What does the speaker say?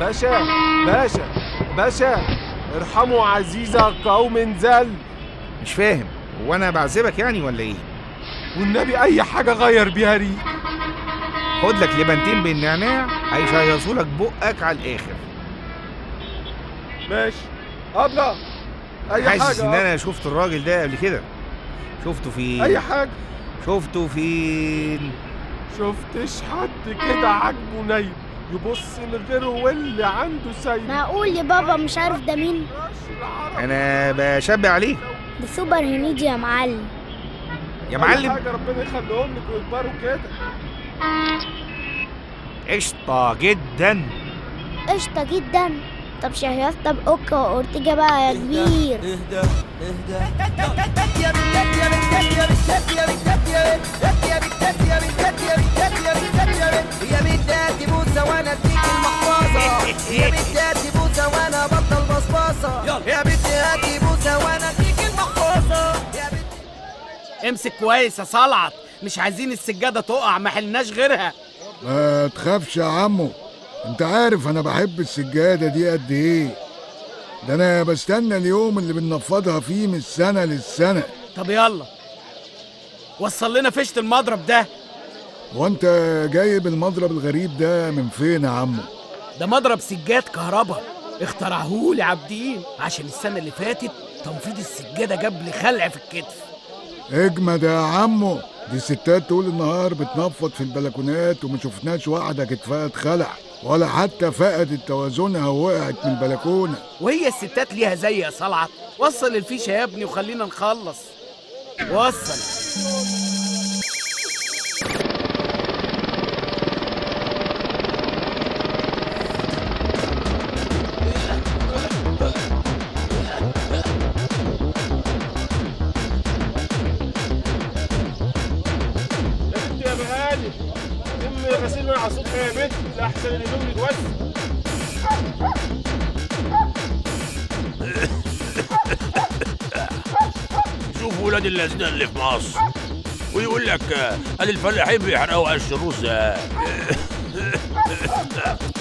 باشا باشا باشا ارحموا عزيز قوم زل مش فاهم هو انا بعذبك يعني ولا ايه والنبي اي حاجه غير بيها ريق خد لك لبنتين بالنعناع هيشيصوا لك بقك على الاخر ماشي ابله اي حاسس حاجه ان انا شفت الراجل ده قبل كده شفته فين اي حاجه شفته فين شفتش حد كده عاجبه نايم يبص لغيره واللي عنده سيد معقول يا بابا مش عارف ده مين انا بشبه عليه ده سوبر هنيدي يا معلم يا أي معلم حاجه ربنا يخليهم لك ويكبروا كده قشطه جدا قشطة جدا طب شهيصة بأوكا وأورتيجا بقى يا كبير يا بداتي بوسه وانا اديك المحفظه يا بداتي بوسه وانا بطل بصباصه يا بداتي بوسه وانا اديك المحفظه يا بدي امسك كويس يا صلعت مش عايزين السجادة تقع ما حلناش غيرها ما تخافش يا عمو انت عارف انا بحب السجادة دي قد ايه ده انا بستنى اليوم اللي بننفضها فيه من السنة للسنة طب يلا وصل لنا فشت المضرب ده وانت جايب المضرب الغريب ده من فين يا عمو ده مضرب سجاد كهرباء اخترعهولي عابدين عشان السنة اللي فاتت تنفيض السجادة جاب لي خلع في الكتف اجمد يا عمو دي ستات طول النهار بتنفض في البلكونات وما شفناش واحدة كتفها اتخلع ولا حتى فقدت توازنها ووقعت من البلكونة وهي الستات ليها زي يا صلعت وصل الفيشة يا ابني وخلينا نخلص وصل يا بنت يا بهاني تم غسيل من على الصبح يا بنت لأحسن الهدوم يتوسخ شوف ولاد الذين اللي في مصر ويقول لك آه، ادي الفلاحين بيحرقوا قش الرز آه.